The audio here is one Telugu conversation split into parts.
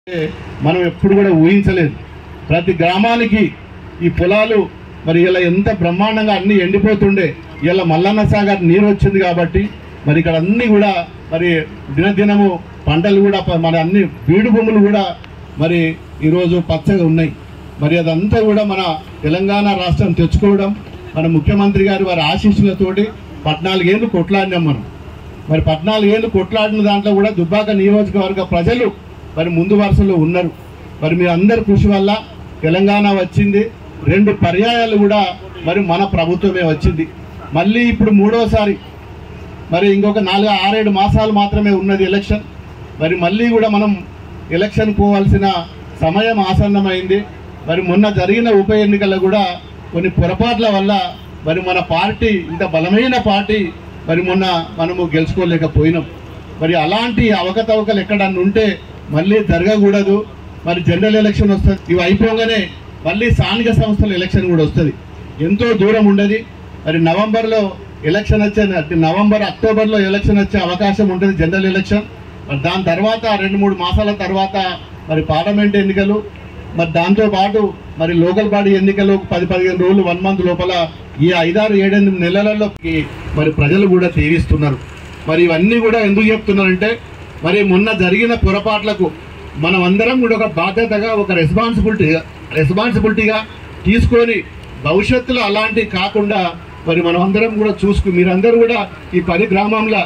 మనం ఎప్పుడు కూడా ఊహించలేదు ప్రతి గ్రామానికి ఈ పొలాలు మరి ఇలా ఎంత బ్రహ్మాండంగా అన్ని ఎండిపోతుండే ఇలా మల్లన్న సాగర్ నీరు వచ్చింది కాబట్టి మరి ఇక్కడ అన్ని కూడా మరి దినదినము పంటలు కూడా ప- మన అన్ని బీడు భూములు కూడా మరి ఈరోజు పచ్చగా ఉన్నాయి మరి అదంతా కూడా మన తెలంగాణ రాష్ట్రం తెచ్చుకోవడం మన ముఖ్యమంత్రి గారి వారి ఆశీస్సులతోటి పద్నాలుగేళ్ళు కొట్లాడినాం మనం మరి పద్నాలుగేళ్ళు కొట్లాడిన దాంట్లో కూడా దుబ్బాక నియోజకవర్గ ప్రజలు మరి ముందు వరుసలో ఉన్నారు మరి మీ అందరి కృషి వల్ల తెలంగాణ వచ్చింది రెండు పర్యాయాలు కూడా మరి మన ప్రభుత్వమే వచ్చింది మళ్ళీ ఇప్పుడు మూడోసారి మరి ఇంకొక నాలుగు ఆరేడు మాసాలు మాత్రమే ఉన్నది ఎలక్షన్ మరి మళ్ళీ కూడా మనం ఎలక్షన్ పోవాల్సిన సమయం ఆసన్నమైంది మరి మొన్న జరిగిన ఉప ఎన్నికల్లో కూడా కొన్ని పొరపాట్ల వల్ల మరి మన పార్టీ ఇంత బలమైన పార్టీ మరి మొన్న మనము గెలుచుకోలేకపోయినాం మరి అలాంటి అవకతవకలు ఎక్కడన్నా ఉంటే మళ్ళీ జరగకూడదు మరి జనరల్ ఎలక్షన్ వస్తుంది ఇవి అయిపోగానే మళ్ళీ స్థానిక సంస్థల ఎలక్షన్ కూడా వస్తుంది ఎంతో దూరం ఉండదు మరి నవంబర్లో ఎలక్షన్ వచ్చే నవంబర్ అక్టోబర్లో ఎలక్షన్ వచ్చే అవకాశం ఉంటుంది జనరల్ ఎలక్షన్ మరి దాని తర్వాత రెండు మూడు మాసాల తర్వాత మరి పార్లమెంట్ ఎన్నికలు మరి దాంతో పాటు మరి లోకల్ బాడీ ఎన్నికలు పది పదిహేను రోజులు వన్ మంత్ లోపల ఈ ఐదారు ఏడెనిమిది నెలలలోకి మరి ప్రజలు కూడా తీరుస్తున్నారు మరి ఇవన్నీ కూడా ఎందుకు చెప్తున్నారంటే మరి మొన్న జరిగిన పొరపాట్లకు మనం అందరం కూడా ఒక బాధ్యతగా ఒక రెస్పాన్సిబిలిటీగా రెస్పాన్సిబిలిటీగా తీసుకొని భవిష్యత్తులో అలాంటివి కాకుండా మరి మనం అందరం కూడా చూసుకు మీరందరూ కూడా ఈ పది గ్రామంలో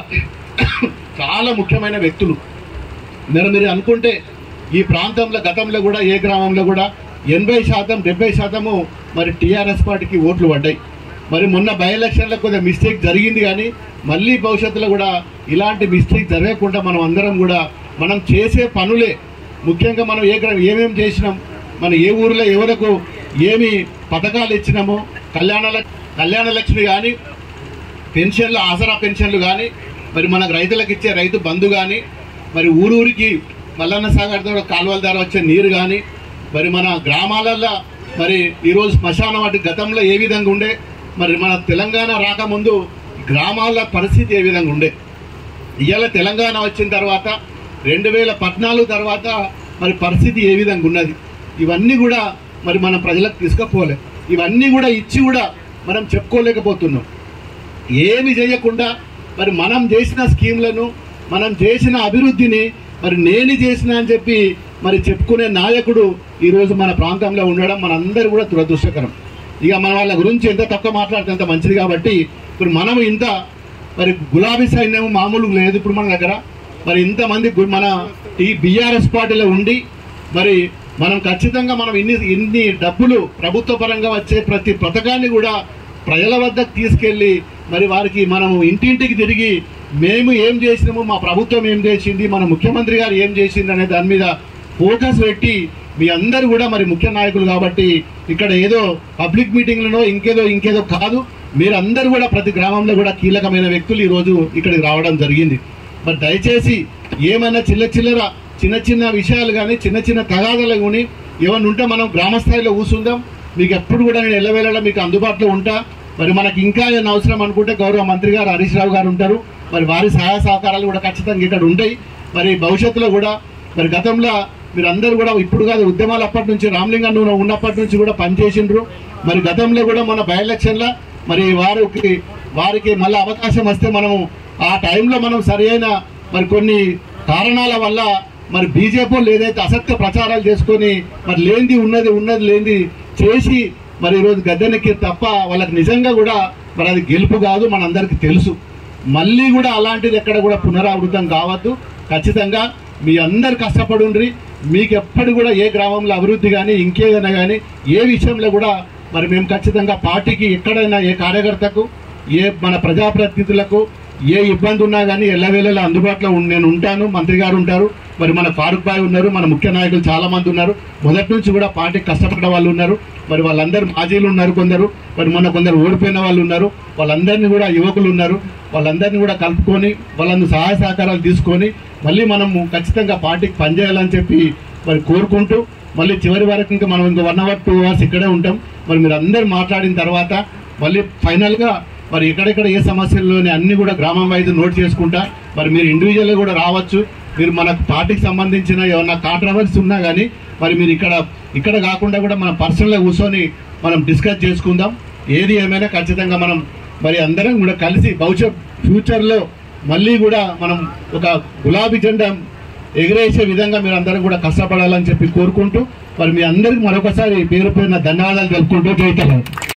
చాలా ముఖ్యమైన వ్యక్తులు మీరు మీరు అనుకుంటే ఈ ప్రాంతంలో గతంలో కూడా ఏ గ్రామంలో కూడా ఎనభై శాతం డెబ్బై శాతము మరి టీఆర్ఎస్ పార్టీకి ఓట్లు పడ్డాయి మరి మొన్న బై ఎలక్షన్లో కొద్దిగా మిస్టేక్ జరిగింది కానీ మళ్ళీ భవిష్యత్తులో కూడా ఇలాంటి మిస్టేక్ జరగకుండా మనం అందరం కూడా మనం చేసే పనులే ముఖ్యంగా మనం ఏ గ్రా ఏమేం చేసినాం మన ఏ ఊరిలో ఎవరకు ఏమి పథకాలు ఇచ్చినామో కళ్యాణ లక్- కళ్యాణ లక్ష్మి కానీ పెన్షన్లు ఆసరా పెన్షన్లు కానీ మరి మనకు రైతులకు ఇచ్చే రైతు బంధు కానీ మరి ఊరూరికి మల్లన్న సాగర్ ద్వారా కాలువల ద్వారా వచ్చే నీరు కానీ మరి మన గ్రామాలలో మరి ఈరోజు శ్మశానం వాటి గతంలో ఏ విధంగా ఉండే మరి మన తెలంగాణ రాకముందు గ్రామాల పరిస్థితి ఏ విధంగా ఉండే ఇవాళ తెలంగాణ వచ్చిన తర్వాత రెండు వేల పద్నాలుగు తర్వాత మరి పరిస్థితి ఏ విధంగా ఉన్నది ఇవన్నీ కూడా మరి మన ప్రజలకు తీసుకుపోలే ఇవన్నీ కూడా ఇచ్చి కూడా మనం చెప్పుకోలేకపోతున్నాం ఏమి చేయకుండా మరి మనం చేసిన స్కీమ్లను మనం చేసిన అభివృద్ధిని మరి నేను చేసిన అని చెప్పి మరి చెప్పుకునే నాయకుడు ఈరోజు మన ప్రాంతంలో ఉండడం మనందరూ కూడా దురదృష్టకరం ఇక మన వాళ్ళ గురించి ఎంత తక్కువ మాట్లాడితే అంత మంచిది కాబట్టి ఇప్పుడు మనం ఇంత మరి గులాబీ సైన్యం మామూలు లేదు ఇప్పుడు మన దగ్గర మరి ఇంతమంది గు- మన ఈ బీఆర్ఎస్ పార్టీలో ఉండి మరి మనం ఖచ్చితంగా మనం ఇన్ని ఇన్ని డబ్బులు ప్రభుత్వ పరంగా వచ్చే ప్రతి పథకాన్ని కూడా ప్రజల వద్దకు తీసుకెళ్ళి మరి వారికి మనం ఇంటింటికి తిరిగి మేము ఏం చేసినాము మా ప్రభుత్వం ఏం చేసింది మన ముఖ్యమంత్రి గారు ఏం చేసింది అనే దాని మీద ఫోకస్ పెట్టి మీ అందరు కూడా మరి ముఖ్య నాయకులు కాబట్టి ఇక్కడ ఏదో పబ్లిక్ మీటింగ్లనో ఇంకేదో ఇంకేదో కాదు మీరందరూ కూడా ప్రతి గ్రామంలో కూడా కీలకమైన వ్యక్తులు ఈరోజు ఇక్కడికి రావడం జరిగింది మరి దయచేసి ఏమైనా చిల్ల చిల్లర చిన్న చిన్న విషయాలు కానీ చిన్న చిన్న తగాదాలు కానీ ఏమన్నా ఉంటే మనం గ్రామ స్థాయిలో కూర్చుందాం మీకు ఎప్పుడు కూడా నేను ఎల్లవేళలా మీకు అందుబాటులో ఉంటా మరి మనకి ఇంకా ఏమైనా అవసరం అనుకుంటే గౌరవ మంత్రి గారు హరీష్ రావు గారు ఉంటారు మరి వారి సహాయ సహకారాలు కూడా ఖచ్చితంగా ఇక్కడ ఉంటాయి మరి భవిష్యత్తులో కూడా మరి గతంలో మీరు అందరూ కూడా ఇప్పుడు కాదు ఉద్యమాలు అప్పటి నుంచి రామలింగం నువ్వు ఉన్నప్పటి నుంచి కూడా పనిచేసిండ్రు మరి గతంలో కూడా మన బై ఎలక్షన్లో మరి వారికి వారికి మళ్ళీ అవకాశం వస్తే మనము ఆ టైంలో మనం సరైన మరి కొన్ని కారణాల వల్ల మరి బీజేపీ వాళ్ళు ఏదైతే అసత్య ప్రచారాలు చేసుకొని మరి లేనిది ఉన్నది ఉన్నది లేనిది చేసి మరి ఈరోజు గద్దెనెక్కి తప్ప వాళ్ళకి నిజంగా కూడా మరి అది గెలుపు కాదు మనందరికీ తెలుసు మళ్ళీ కూడా అలాంటిది ఎక్కడ కూడా పునరావృతం కావద్దు ఖచ్చితంగా మీ అందరు కష్టపడుండ్రి మీకు ఎప్పటి కూడా ఏ గ్రామంలో అభివృద్ధి కానీ ఇంకేదైనా కానీ ఏ విషయంలో కూడా మరి మేము ఖచ్చితంగా పార్టీకి ఎక్కడైనా ఏ కార్యకర్తకు ఏ మన ప్రజాప్రతినిధులకు ఏ ఇబ్బంది ఉన్నా కానీ ఎల్లవేళలా అందుబాటులో ఉం- నేను ఉంటాను మంత్రి గారు ఉంటారు మరి మన ఫారూక్ భాయ్ ఉన్నారు మన ముఖ్య నాయకులు చాలా మంది ఉన్నారు మొదటి నుంచి కూడా పార్టీకి కష్టపడ్డ వాళ్ళు ఉన్నారు మరి వాళ్ళందరూ మాజీలు ఉన్నారు కొందరు మరి మొన్న కొందరు ఓడిపోయిన వాళ్ళు ఉన్నారు వాళ్ళందరినీ కూడా యువకులు ఉన్నారు వాళ్ళందరినీ కూడా కలుపుకొని వాళ్ళని సహాయ సహకారాలు తీసుకొని మళ్ళీ మనము ఖచ్చితంగా పార్టీకి పనిచేయాలని చెప్పి మరి కోరుకుంటూ మళ్ళీ చివరి వరకు ఇంకా మనం ఇంకా వన్ అవర్ టూ అవర్స్ ఇక్కడే ఉంటాం మరి మీరు అందరు మాట్లాడిన తర్వాత మళ్ళీ ఫైనల్గా మరి ఎక్కడెక్కడ ఏ సమస్యల్లోని అన్ని కూడా గ్రామం వైజ్ నోట్ చేసుకుంటా మరి మీరు ఇండివిజువల్గా కూడా రావచ్చు మీరు మన పార్టీకి సంబంధించిన ఏమన్నా కాంట్రవర్సీ ఉన్నా కానీ మరి మీరు ఇక్కడ ఇక్కడ కాకుండా కూడా మనం పర్సనల్గా కూర్చొని మనం డిస్కస్ చేసుకుందాం ఏది ఏమైనా ఖచ్చితంగా మనం మరి అందరం కూడా కలిసి భవిష్యత్ ఫ్యూచర్లో మళ్ళీ కూడా మనం ఒక గులాబీ జెండా ఎగిరేసే విధంగా మీరు అందరం కూడా కష్టపడాలని చెప్పి కోరుకుంటూ మరి మీ అందరికి మరొకసారి పేరు పేరున ధన్యవాదాలు తెలుపుకుంటూ జైతలం